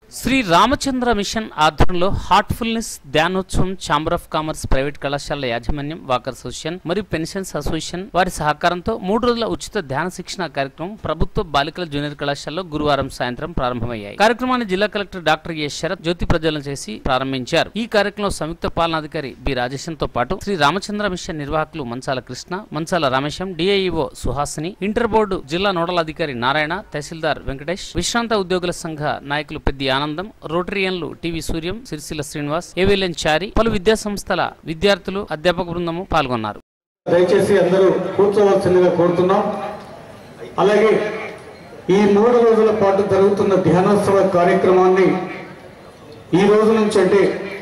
Shri Ramachandra mission ఆధ్వర్యంలో Heartfulness ధ్యానోత్సవం chamber of commerce private కళాశాల యాజమాన్యం వాకర్ అసోసియేషన్ మరియు పెన్షన్స్ అసోసియేషన్ వారి సహకారంతో మూడు రోజుల ఉచిత ధ్యాన శిక్షణ కార్యక్రమం ప్రభుత్వ బాలికల జూనియర్ కళాశాలలో గురువారం సాయంత్రం ప్రారంభమయ్యాయి కార్యక్రమాన్ని జిల్లా కలెక్టర్ డాక్టర్ ఏ శరత్ జ్యోతి ప్రజ్వలన చేసి ప్రారంభించారు ఈ కార్యక్రమంలో సంయుక్త పాలనాధికారి బి రాజేశన్ తో పాటు శ్రీ రామచంద్ర మిషన్ నిర్వాహకులు Manchala Krishna Manchala Ramesham DIO Suhasini inter board జిల్లా నోడల్ అధికారి నారాయణ తహసీల్దార్ వెంకటేష్ విశ్రాంత ఉద్యోగుల సంఘ నాయకులు పెద్ది ఆనందం రోటరియన్లు టివి సూర్యం సిరిసిల్ల శ్రీనివాస్ ఏవిఎల్ఎన్ చారి పలు విద్యా సంస్థల విద్యార్థులు అధ్యాపక బృందము పాల్గొన్నారు దయచేసి అందరూ కూర్చోవలసిందిగా కోరుతున్నాం అలాగే ఈ మూడు రోజుల పాటు జరుగుతున్న ధ్యానోత్సవ కార్యక్రమాన్ని ఈ రోజు నుంచి అంటే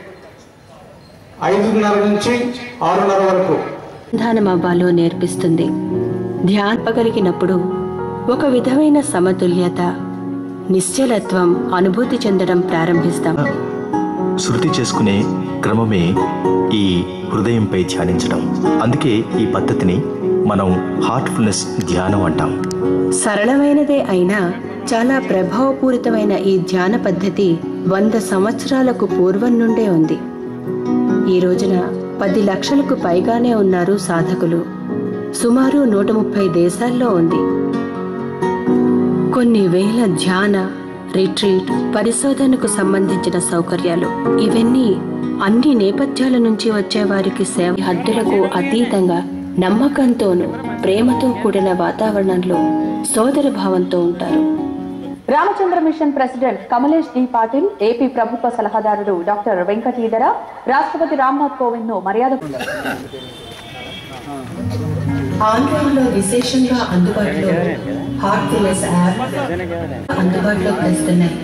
ఐదున్నర నుంచి ఆరున్నర వరకు ధ్యానమవ్వాలో నేర్పిస్తుంది ధ్యానపగలిగినప్పుడు ఒక విధమైన సమతుల్యత నిశ్చలత్వం అనుభూతి చెందడం ప్రారంభిస్తాం శృతి చేసుకునే క్రమమే ఈ హృదయంపై ధ్యానించడం అందుకే ఈ పద్ధతిని మనం హార్ట్ఫుల్నెస్ ధ్యానం అంటాం సరళమైనదే అయినా చాలా ప్రభావపూరితమైన ఈ ధ్యాన పద్ధతి వంద సంవత్సరాలకు పూర్వం నుండే ఉంది ఈ రోజున పది లక్షలకు పైగానే ఉన్నారు సాధకులు సుమారు నూట ముప్పై దేశాల్లో ఉంది కొన్ని వేల ధ్యాన రిట్రీట్ పరిశోధనకు సంబంధించిన సౌకర్యాలు ఇవన్నీ అన్ని నేపథ్యాల నుంచి వచ్చే వారికి సేవ హద్దులకు అతీతంగా నమ్మకంతోనూ ప్రేమతో కూడిన వాతావరణంలో సోదర భావంతో ఉంటారు Ramachandra mission president Kamlesh D Patil AP ప్రభుత్వ సలహాదారుడు డాక్టర్ వెంకటీధర రాష్ట్రపతి రామ్నాథ్ కోవింద్ ను మర్యాద ఆన్లైన్లో విశేషంగా అందుబాటులో హార్ట్ఫుల్నెస్ యాప్ అందుబాటులోకి వస్తున్నాయి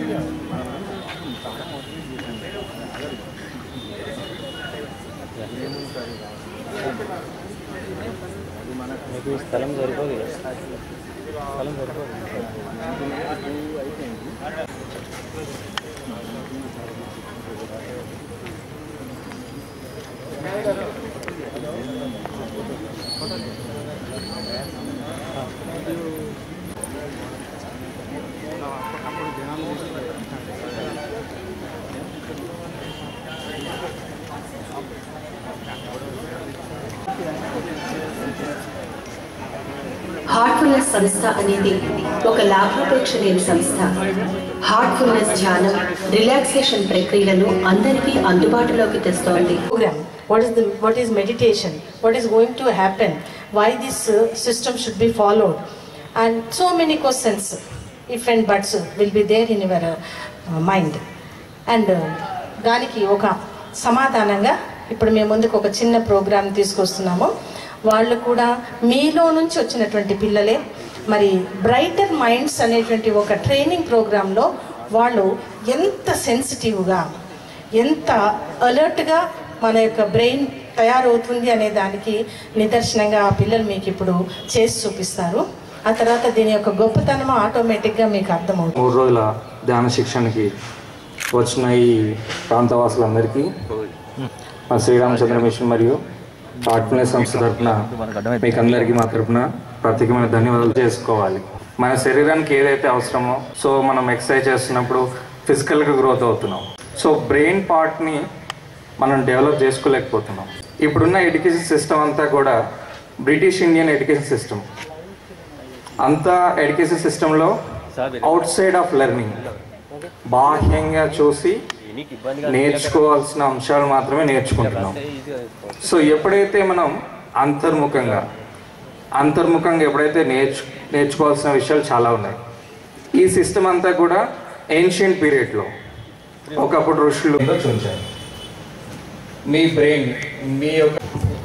హార్ట్ఫుల్నెస్ సంస్థ అనేది ఒక లాభాపేక్ష లేని సంస్థ హార్ట్ఫుల్నెస్ ధ్యానం రిలాక్సేషన్ ప్రక్రియలను అందరికీ అందుబాటులోకి తెస్తోంది program what is the what is meditation what is going to happen why this uh, system should be followed and so many questions if and buts will be there in your uh, mind and uh, దానికి ఒక సమాధానంగా ఇప్పుడు మేము ముందుకు ఒక చిన్న programme తీసుకొస్తున్నాము వాళ్ళు కూడా మీలో నుంచి వచ్చినటువంటి పిల్లలే మరి బ్రైటర్ మైండ్స్ అనేటువంటి ఒక ట్రైనింగ్ ప్రోగ్రాంలో వాళ్ళు ఎంత సెన్సిటివ్గా ఎంత అలర్ట్గా మన యొక్క బ్రెయిన్ తయారవుతుంది అనే దానికి నిదర్శనంగా ఆ పిల్లలు మీకు ఇప్పుడు చేసి చూపిస్తారు ఆ తర్వాత దీని యొక్క గొప్పతనం ఆటోమేటిక్గా మీకు అర్థమవుతుంది మూడు రోజుల ధ్యాన శిక్షణకి వచ్చిన ఈ ప్రాంతవాసులందరికీ మా శ్రీరామచంద్ర మిషన్ మరియు హార్ట్ఫుల్నెస్ సంస్థ తరఫున మీకు అందరికీ మా తరఫున ప్రత్యేకమైన ధన్యవాదాలు చేసుకోవాలి మన శరీరానికి ఏదైతే అవసరమో సో మనం ఎక్సర్సైజ్ చేస్తున్నప్పుడు ఫిజికల్గా గ్రోత్ అవుతున్నాం సో బ్రెయిన్ పార్ట్ని మనం డెవలప్ చేసుకోలేకపోతున్నాం ఇప్పుడున్న ఎడ్యుకేషన్ సిస్టమ్ అంతా కూడా బ్రిటిష్ ఇండియన్ ఎడ్యుకేషన్ సిస్టమ్ అంతా ఎడ్యుకేషన్ సిస్టంలో అవుట్ సైడ్ ఆఫ్ లెర్నింగ్ బాహ్యంగా చూసి నేర్చుకోవాల్సిన అంశాలు మాత్రమే నేర్చుకుంటున్నాం సో ఎప్పుడైతే మనం అంతర్ముఖంగా అంతర్ముఖంగా ఎప్పుడైతే నేర్చు నేర్చుకోవాల్సిన విషయాలు చాలా ఉన్నాయి ఈ సిస్టమ్ అంతా కూడా ఏన్షియంట్ పీరియడ్లో ఒకప్పుడు ఋషులు చూంచారు మీ బ్రెయిన్ మీ యొక్క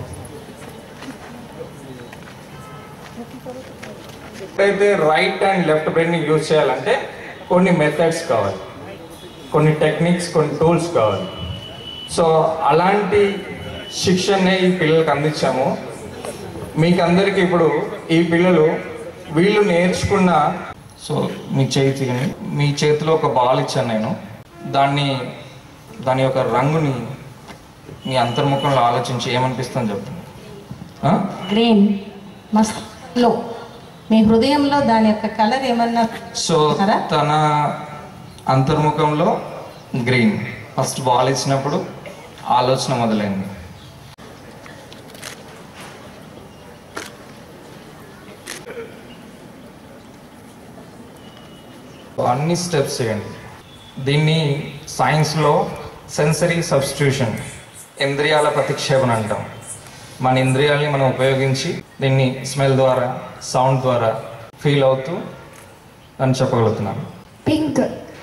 ఎప్పుడైతే right and left brain use చేయాలంటే కొన్ని మెథడ్స్ కావాలి కొన్ని టెక్నిక్స్ కొన్ని టూల్స్ కావాలి సో అలాంటి శిక్షణనే ఈ పిల్లలకు అందించాము మీకు అందరికీ ఇప్పుడు ఈ పిల్లలు వీళ్ళు నేర్చుకున్న సో మీ చేతిని మీ చేతిలో ఒక బాల్ ఇచ్చాను నేను దాన్ని దాని యొక్క రంగుని మీ అంతర్ముఖంలో ఆలోచించి ఏమనిపిస్తుంది చెప్పండి ఆ? గ్రీన్ మస్త్ లో మీ హృదయంలో దాని యొక్క కలర్ ఏమన్నా సో చూసారా? తన అంతర్ముఖంలో గ్రీన్ ఫస్ట్ బాల్ ఇచ్చినప్పుడు ఆలోచన మొదలైంది అన్ని స్టెప్స్ చేయండి దీన్ని సైన్స్లో సెన్సరీ సబ్స్టిట్యూషన్ ఇంద్రియాల ప్రతిక్షేపణ అంటాం మన ఇంద్రియాల్ని మనం ఉపయోగించి దీన్ని స్మెల్ ద్వారా సౌండ్ ద్వారా ఫీల్ అవుతూ అని చెప్పగలుగుతున్నాను pink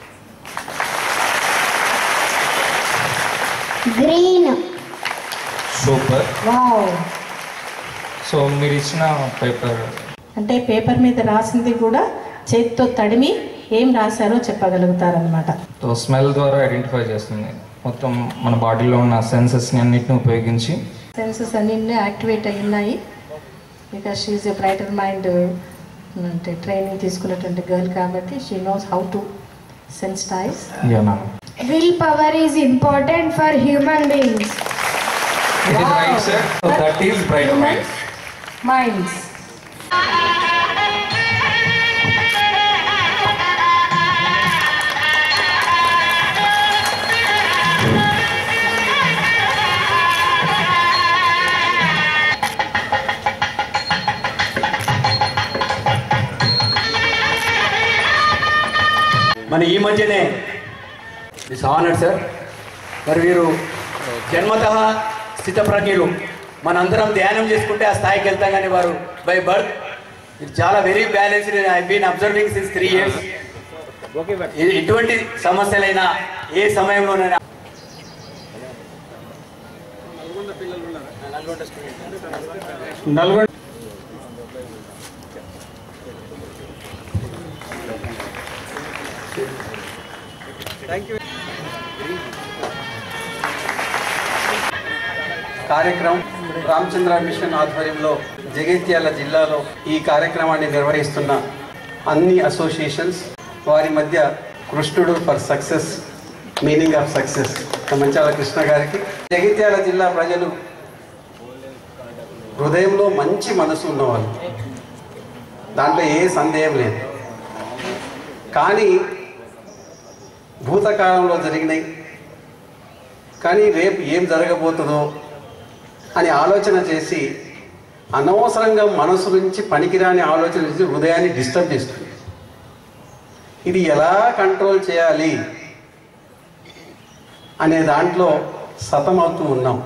green super wow so మీరు ఇచ్చిన పేపర్ అంటే పేపర్ మీద రాసింది కూడా చేతితో తడిమి ఏం రాశారో చెప్పగలుగుతారనమాట సో స్మెల్ ద్వారా ఐడెంటిఫై చేస్తుంది మొత్తం మన బాడీలో ఉన్న సెన్సెస్ని అన్నిటిని ఉపయోగించి సెన్సెస్ అన్ని యాక్టివేట్ అయి ఉన్నాయి because she a brighter mind అంటే ట్రైనింగ్ తీసుకున్నటువంటి గర్ల్ కాబట్టి she knows how to sensitize yeah ma'am will power is important for human beings it is right sir so that is bright mind minds మన ఈ మధ్యనే it's honour sir మరి వీరు జన్మత స్థితప్రజ్ఞులు మనందరం ధ్యానం చేసుకుంటే ఆ స్థాయికి వెళ్తాం కానీ వారు బై బర్త్ ఇది చాలా very balanced I been observing since three years ఎటువంటి సమస్యలైనా ఏ సమయంలోనైనా నల్గొండ కార్యక్రమం రామచంద్ర మిషన్ ఆధ్వర్యంలో జగిత్యాల జిల్లాలో ఈ కార్యక్రమాన్ని నిర్వహిస్తున్న అన్ని అసోసియేషన్స్ వారి మధ్య కృష్ణుడు for success meaning of success Manchala Krishna గారికి జగిత్యాల జిల్లా ప్రజలు హృదయంలో మంచి మనసు ఉన్నవాళ్ళు దాంట్లో ఏ సందేహం లేదు కానీ భూతకాలంలో జరిగినాయి కానీ రేపు ఏం జరగబోతుందో అని ఆలోచన చేసి అనవసరంగా మనసు నుంచి పనికిరాని ఆలోచన చేసి హృదయాన్ని డిస్టర్బ్ చేస్తుంది ఇది ఎలా కంట్రోల్ చేయాలి అనే దాంట్లో సతమవుతూ ఉన్నాం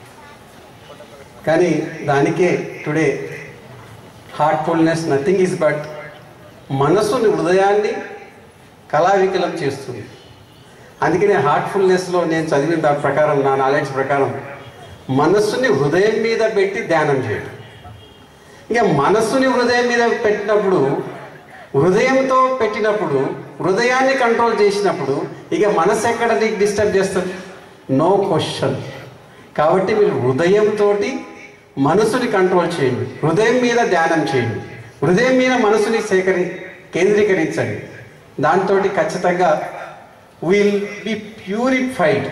కానీ దానికే today Heartfulness nothing is but మనసుని హృదయాన్ని కళావికలం చేస్తుంది అందుకనే హార్ట్ఫుల్నెస్లో నేను చదివిన దాని ప్రకారం నా నాలెడ్జ్ ప్రకారం మనస్సుని హృదయం మీద పెట్టి ధ్యానం చేయడం ఇక మనస్సుని హృదయం మీద పెట్టినప్పుడు హృదయంతో పెట్టినప్పుడు హృదయాన్ని కంట్రోల్ చేసినప్పుడు ఇక మనసు ఎక్కడ నీకు డిస్టర్బ్ చేస్తుంది నో క్వశ్చన్ కాబట్టి మీరు హృదయంతో మనసుని కంట్రోల్ చేయండి హృదయం మీద ధ్యానం చేయండి హృదయం మీద మనసుని సేకరి కేంద్రీకరించండి దాంతో ఖచ్చితంగా will be purified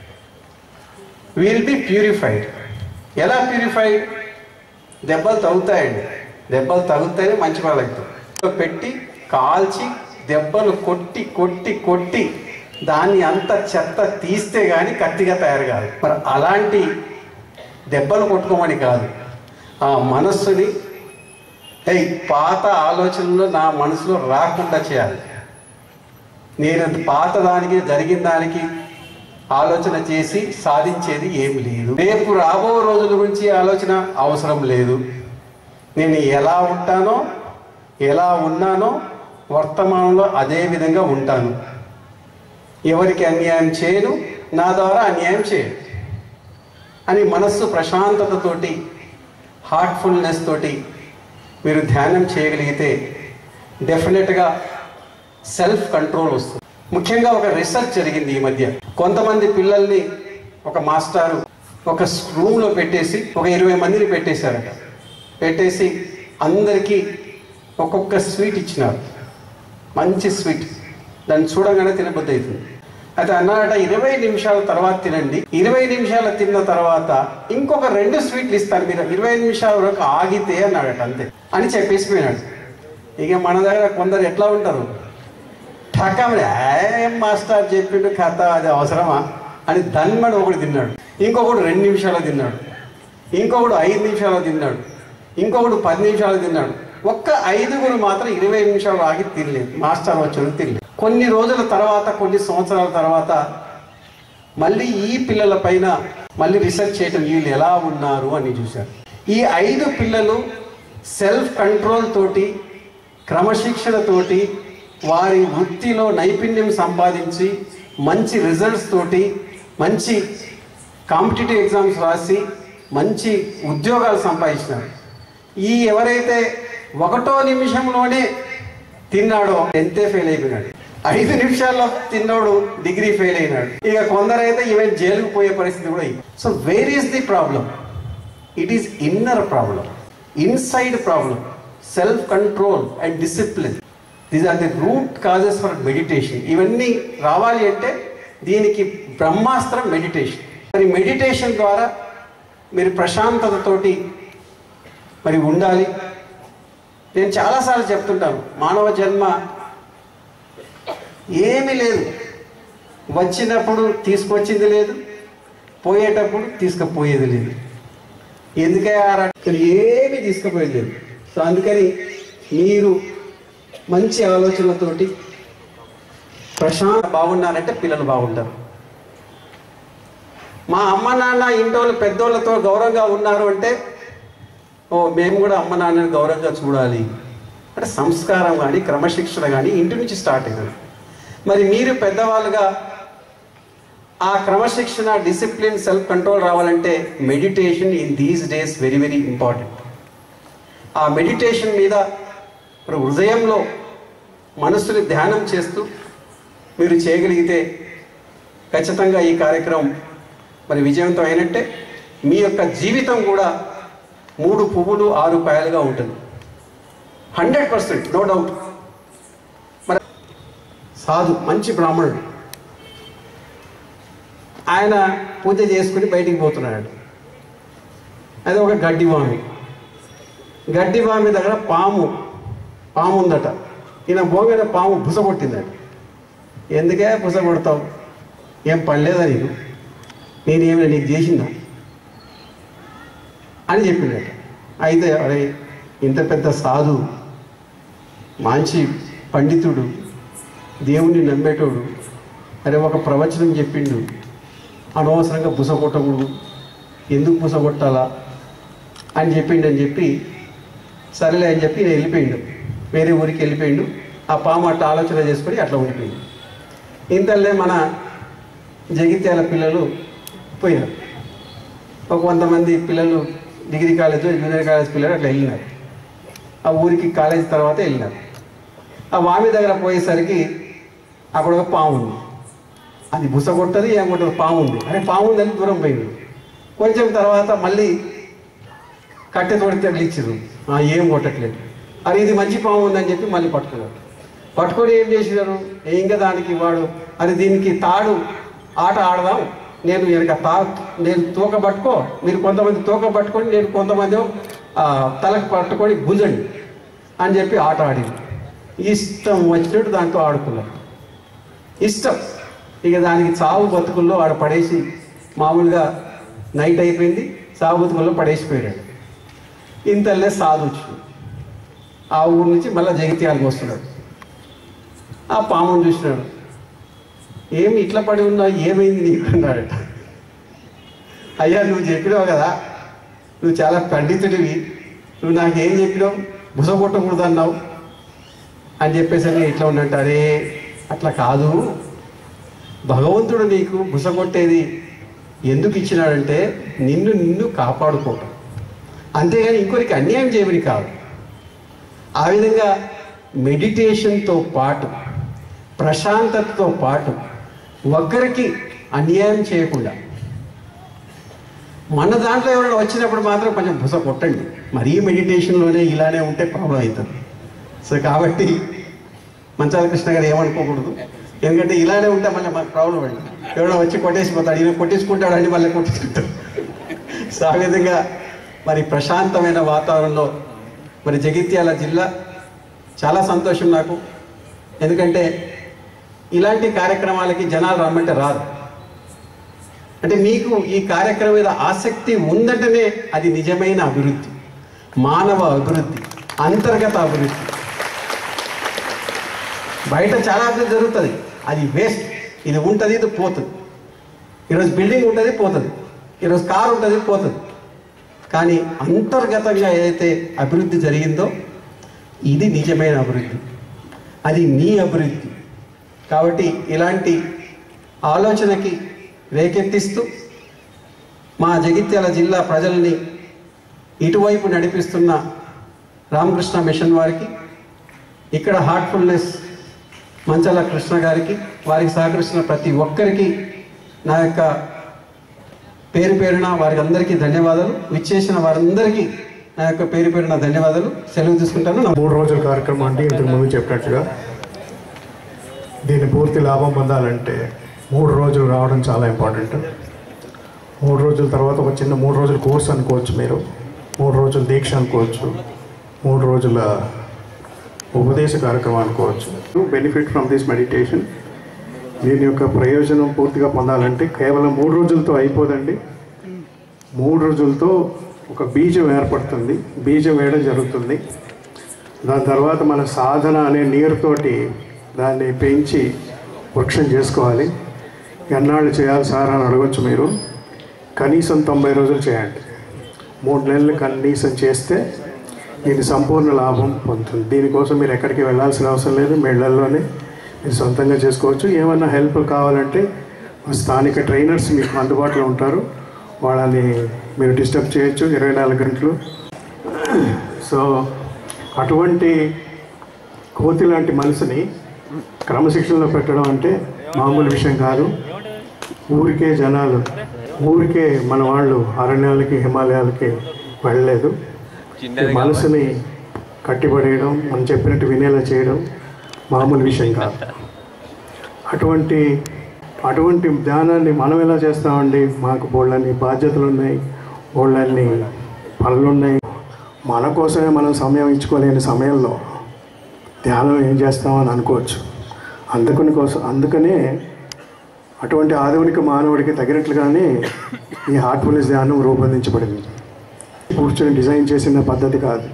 will be purified ఎలా ప్యూరిఫైడ్ దెబ్బలు తగ్గుతాయండి దెబ్బలు తగ్గుతాయని మంచి వాళ్ళు అవుతారు పెట్టి కాల్చి దెబ్బలు కొట్టి కొట్టి కొట్టి దాన్ని అంత చెత్త తీస్తే కానీ కత్తిగా తయారు కాదు మరి అలాంటి దెబ్బలు కొట్టుకోమని కాదు ఆ మనస్సుని ఏయ్ పాత ఆలోచనలు నా మనసులో రాకుండా చేయాలి నేను పాత దానికి జరిగిన దానికి ఆలోచన చేసి సాధించేది ఏం లేదు రేపు రాబో రోజుల గురించి ఆలోచన అవసరం లేదు నేను ఎలా ఉంటానో ఎలా ఉన్నానో వర్తమానంలో అదే విధంగా ఉంటాను ఎవరికి అన్యాయం చేయను నా ద్వారా అన్యాయం చేయను అని మనస్సు ప్రశాంతతతోటి హార్ట్ఫుల్నెస్ తోటి మీరు ధ్యానం చేయగలిగితే డెఫినెట్గా సెల్ఫ్ కంట్రోల్ వస్తుంది ముఖ్యంగా ఒక రీసెర్చ్ జరిగింది ఈ మధ్య కొంతమంది పిల్లల్ని ఒక మాస్టారు ఒక రూమ్లో పెట్టేసి ఒక ఇరవై మందిని పెట్టేశారట పెట్టేసి అందరికీ ఒక్కొక్క స్వీట్ ఇచ్చినారు మంచి స్వీట్ దాన్ని చూడగానే తినబుద్ధి అవుతుంది అయితే అన్నారట ఇరవై నిమిషాల తర్వాత తినండి ఇరవై నిమిషాలు తిన్న తర్వాత ఇంకొక రెండు స్వీట్లు ఇస్తాను మీరు ఇరవై నిమిషాల వరకు ఆగితే అన్నాడట అంతే అని చెప్పేసి పోయినాడు ఇక మన దగ్గర కొందరు ఎట్లా ఉంటారు ఠకమని ఏం మాస్టర్ చెప్పిండు కథ అది అవసరమా అని దన్మడు ఒకడు తిన్నాడు ఇంకొకడు రెండు నిమిషాలు తిన్నాడు ఇంకొకడు ఐదు నిమిషాలు తిన్నాడు ఇంకొకడు పది నిమిషాలు తిన్నాడు ఒక్క ఐదుగురు మాత్రం ఇరవై నిమిషాలు ఆగి తినలేదు మాస్టర్ వచ్చాడు తినలేదు కొన్ని రోజుల తర్వాత కొన్ని సంవత్సరాల తర్వాత మళ్ళీ ఈ పిల్లల పైన మళ్ళీ రీసెర్చ్ చేయటం వీళ్ళు ఎలా ఉన్నారు అని చూశారు ఈ ఐదు పిల్లలు సెల్ఫ్ కంట్రోల్ తోటి క్రమశిక్షణతోటి వారి వృత్తిలో నైపుణ్యం సంపాదించి మంచి రిజల్ట్స్ తోటి మంచి కాంపిటేటివ్ ఎగ్జామ్స్ రాసి మంచి ఉద్యోగాలు సంపాదించినారు ఈ ఎవరైతే ఒకటో నిమిషంలోనే తిన్నాడో ఎంతే ఫెయిల్ అయిపోయినాడు ఐదు నిమిషాల్లో తిన్నోడు డిగ్రీ ఫెయిల్ అయినాడు ఇక కొందరైతే ఈవెన్ జైలుకు పోయే పరిస్థితి కూడా so where is the problem it is inner problem inside problem self control and discipline these are the root causes for meditation ఇవన్నీ రావాలి అంటే దీనికి బ్రహ్మాస్త్రం మెడిటేషన్ మరి మెడిటేషన్ ద్వారా మీరు ప్రశాంతతతోటి మరి ఉండాలి నేను చాలాసార్లు చెప్తుంటాను మానవ జన్మ ఏమీ లేదు వచ్చినప్పుడు తీసుకొచ్చింది లేదు పోయేటప్పుడు తీసుకుపోయేది లేదు ఎందుకే ఏమీ తీసుకుపోయేది లేదు సో అందుకని మీరు మంచి ఆలోచనలతోటి ప్రశాంత బాగున్నారంటే పిల్లలు బాగుంటారు మా అమ్మ నాన్న ఇంటోళ్ళు పెద్దోళ్ళతో గౌరవంగా ఉన్నారు అంటే ఓ మేము కూడా అమ్మ నాన్నని గౌరవంగా చూడాలి అంటే సంస్కారం కానీ క్రమశిక్షణ కానీ ఇంటి నుంచి స్టార్ట్ అయింది మరి మీరు పెద్దవాళ్ళుగా ఆ క్రమశిక్షణ డిసిప్లిన్ సెల్ఫ్ కంట్రోల్ రావాలంటే meditation in these days very very important ఆ మెడిటేషన్ మీద మరి హృదయంలో మనసుని ధ్యానం చేస్తూ మీరు చేయగలిగితే ఖచ్చితంగా ఈ కార్యక్రమం మరి విజయవంతం అయినట్టే మీ యొక్క జీవితం కూడా మూడు పువ్వులు ఆరు కాయలుగా ఉంటుంది హండ్రెడ్ పర్సెంట్ నో డౌట్ మరి సాధు మంచి బ్రాహ్మణుడు ఆయన పూజ చేసుకుని బయటికి పోతున్నాడు అది ఒక గడ్డి వామి గడ్డి వామి దగ్గర పాము పాము ఉందట ఈయన భోగిన పాము బుస కొట్టిందట ఎందుకే బుస కొడతావు ఏం పడలేదా నీకు నేనేమైనా నీకు చేసిందా అని చెప్పిండట అయితే అరే ఇంత పెద్ద సాధు మంచి పండితుడు దేవుణ్ణి నమ్మేటోడు అరే ఒక ప్రవచనం చెప్పిండు అనవసరంగా బుస కొట్టకూడదు ఎందుకు బుస కొట్టాలా అని చెప్పిండు అని చెప్పి సరేలే అని చెప్పి నేను వెళ్ళిపోయిండు వేరే ఊరికి వెళ్ళిపోయిండు ఆ పాము అట్లా ఆలోచన చేసుకొని అట్లా ఉండిపోయింది ఇంతలే మన జగిత్యాల పిల్లలు పోయినారు ఒక కొంతమంది పిల్లలు డిగ్రీ కాలేజ్ జూనియర్ కాలేజ్ పిల్లలు అట్లా వెళ్ళినారు ఆ ఊరికి కాలేజ్ తర్వాత వెళ్ళినారు ఆ వామి దగ్గర పోయేసరికి అక్కడ ఒక పాము ఉంది అది బుస కొట్టదు ఏం కొట్టదు పాము ఉంది అరే పాము ఉందని దూరం పోయింది కొంచెం తర్వాత మళ్ళీ కట్టెతోడి తగిలిచ్చారు ఏం కొట్టట్లేదు అరే ఇది మంచి పాము ఉందని చెప్పి మళ్ళీ పట్టుకున్నారు పట్టుకొని ఏం చేసినారు ఇంకా దానికి వాడు అరే దీనికి తాడు ఆట ఆడదాం నేను వెనక తా నేను తోక పట్టుకో మీరు కొంతమంది తోక పట్టుకొని నేను కొంతమంది ఆ, తలకు పట్టుకొని గుంజండి అని చెప్పి ఆట ఆడింది ఇష్టం వచ్చినట్టు దాంతో ఆడుకున్నారు ఇష్టం ఇక దానికి చావు బతుకుల్లో ఆడ పడేసి మామూలుగా నైట్ అయిపోయింది చావు బతుకుల్లో పడేసిపోయాడు ఇంతల్లే సాధు వచ్చింది ఆ ఊరు నుంచి మళ్ళీ జగిత్యాలకు వస్తున్నాడు ఆ పామును చూసినాడు ఏమి ఇట్లా పడి ఉన్నా ఏమైంది నీకు అన్నాడట అయ్యా నువ్వు చెప్పినావు కదా నువ్వు చాలా పండితుడివి నువ్వు నాకేం చెప్పినావు బుస కొట్టకూడదు అన్నావు అని చెప్పేసి నేను ఇట్లా ఉన్నట్టు అరే అట్లా కాదు భగవంతుడు నీకు బుస కొట్టేది ఎందుకు ఇచ్చినాడంటే నిన్ను నిన్ను కాపాడుకోవటం అంతేగాని ఇంకొకరికి అన్యాయం చేయమని కాదు ఆ విధంగా మెడిటేషన్తో పాటు ప్రశాంతతతో పాటు ఒక్కరికి అన్యాయం చేయకుండా మన దాంట్లో ఎవరైనా వచ్చినప్పుడు మాత్రం కొంచెం బుస కొట్టండి మరీ మెడిటేషన్లోనే ఇలానే ఉంటే ప్రాబ్లం అవుతుంది సో కాబట్టి మంచాల కృష్ణ గారు ఏమనుకోకూడదు ఎందుకంటే ఇలానే ఉంటే మళ్ళీ మాకు ప్రాబ్లం అండి ఎవడో వచ్చి కొట్టేసిపోతాడు ఈయన కొట్టేసుకుంటాడు అని మళ్ళీ కొట్టేసుకుంటాడు సో ఆ విధంగా మరి ప్రశాంతమైన వాతావరణంలో మరి జగిత్యాల జిల్లా చాలా సంతోషం నాకు ఎందుకంటే ఇలాంటి కార్యక్రమాలకి జనాలు రమ్మంటే రాదు అంటే మీకు ఈ కార్యక్రమం మీద ఆసక్తి ఉందంటేనే అది నిజమైన అభివృద్ధి మానవ అభివృద్ధి అంతర్గత అభివృద్ధి బయట చాలా అభివృద్ధి జరుగుతుంది అది వేస్ట్ ఇది ఉంటుంది ఇది పోతుంది ఈరోజు బిల్డింగ్ ఉంటుంది పోతుంది ఈరోజు కారు ఉంటుంది పోతుంది కానీ అంతర్గతంగా ఏదైతే అభివృద్ధి జరిగిందో ఇది నిజమైన అభివృద్ధి అది మీ అభివృద్ధి కాబట్టి ఇలాంటి ఆలోచనకి రేకెత్తిస్తూ మా జగిత్యాల జిల్లా ప్రజల్ని ఇటువైపు నడిపిస్తున్న రామకృష్ణ మిషన్ వారికి ఇక్కడ హార్ట్ఫుల్నెస్ మంచల కృష్ణ గారికి వారికి సహకరిస్తున్న ప్రతి ఒక్కరికి నా యొక్క పేరు పేరున వారికి అందరికీ ధన్యవాదాలు విచ్చేసిన వారందరికీ నా యొక్క పేరు పేరున ధన్యవాదాలు సెలవు తీసుకుంటాను నమస్కారం. మూడు రోజుల కార్యక్రమం అంటే ఇంతకు ముందు చెప్పినట్టుగా దీని పూర్తి లాభం పొందాలంటే మూడు రోజులు రావడం చాలా ఇంపార్టెంట్ మూడు రోజుల తర్వాత ఒక చిన్న మూడు రోజుల కోర్స్ అనుకోవచ్చు మీరు మూడు రోజుల దీక్ష అనుకోవచ్చు మూడు రోజుల ఉపదేశ కార్యక్రమం అనుకోవచ్చు బెనిఫిట్ ఫ్రమ్ దిస్ మెడిటేషన్ దీని యొక్క ప్రయోజనం పూర్తిగా పొందాలంటే కేవలం మూడు రోజులతో అయిపోదండి మూడు రోజులతో ఒక బీజం ఏర్పడుతుంది బీజం వేయడం జరుగుతుంది దాని తర్వాత మన సాధన అనే నీరుతోటి దాన్ని పెంచి వృక్షం చేసుకోవాలి ఎన్నాళ్ళు చేయాలి సార్ అని అడగచ్చు మీరు కనీసం తొంభై రోజులు చేయండి మూడు నెలలు కనీసం చేస్తే దీని సంపూర్ణ లాభం పొందుతుంది దీనికోసం మీరు ఎక్కడికి వెళ్ళాల్సిన అవసరం లేదు మీ ఇళ్లలోనే మీరు సొంతంగా చేసుకోవచ్చు ఏమన్నా హెల్ప్ కావాలంటే మా స్థానిక ట్రైనర్స్ మీకు అందుబాటులో ఉంటారు వాళ్ళని మీరు డిస్టర్బ్ చేయొచ్చు ఇరవై నాలుగు గంటలు సో అటువంటి కోతి లాంటి మనసుని క్రమశిక్షణలో పెట్టడం అంటే మామూలు విషయం కాదు ఊరికే జనాలు ఊరికే మన వాళ్ళు అరణ్యాలకి హిమాలయాలకి వెళ్ళలేదు ఈ మనసుని కట్టిపడేయడం మనం చెప్పినట్టు వినేలా చేయడం మామూలు విషయం కాదు అటువంటి అటువంటి ధ్యానాన్ని మనం ఎలా చేస్తామండి మాకు బోళ్ళని బాధ్యతలు ఉన్నాయి బోళ్ళని పనులు ఉన్నాయి మన కోసమే మనం సమయం ఇచ్చుకోలేని సమయంలో ధ్యానం ఏం చేస్తామని అనుకోవచ్చు అందుకని కోసం అందుకనే అటువంటి ఆధునిక మానవుడికి తగినట్లుగానే ఈ హార్ట్ఫుల్నెస్ ధ్యానం రూపొందించబడింది కూర్చొని డిజైన్ చేసిన పద్ధతి కాదు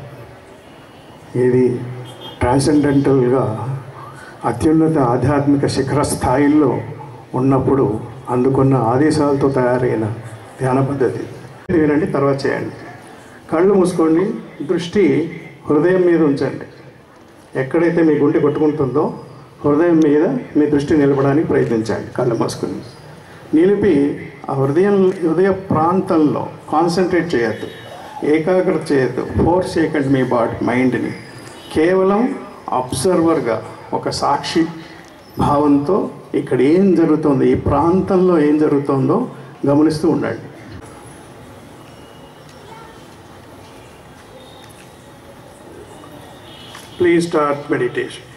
ఇది ట్రాన్సెండెంటల్గా అత్యున్నత ఆధ్యాత్మిక శిఖర స్థాయిల్లో ఉన్నప్పుడు అందుకున్న ఆదేశాలతో తయారైన ధ్యాన పద్ధతి ఇది వినండి తర్వాత చేయండి కళ్ళు మూసుకోండి దృష్టి హృదయం మీద ఉంచండి ఎక్కడైతే మీ గుండె కొట్టుకుంటుందో హృదయం మీద మీ దృష్టి నిలపడానికి ప్రయత్నించండి కళ్ళు మూసుకుని నిలిపి ఆ హృదయం హృదయ ప్రాంతంలో కాన్సన్ట్రేట్ చేయొద్దు ఏకాగ్రత చేయొద్దు ఫోర్స్ చేయకండి మీ బాడీ మైండ్ని కేవలం అబ్జర్వర్గా ఒక సాక్షి భావంతో ఇక్కడ ఏం జరుగుతుందో ఈ ప్రాంతంలో ఏం జరుగుతుందో గమనిస్తూ ఉండండి ప్లీజ్ స్టార్ట్ మెడిటేషన్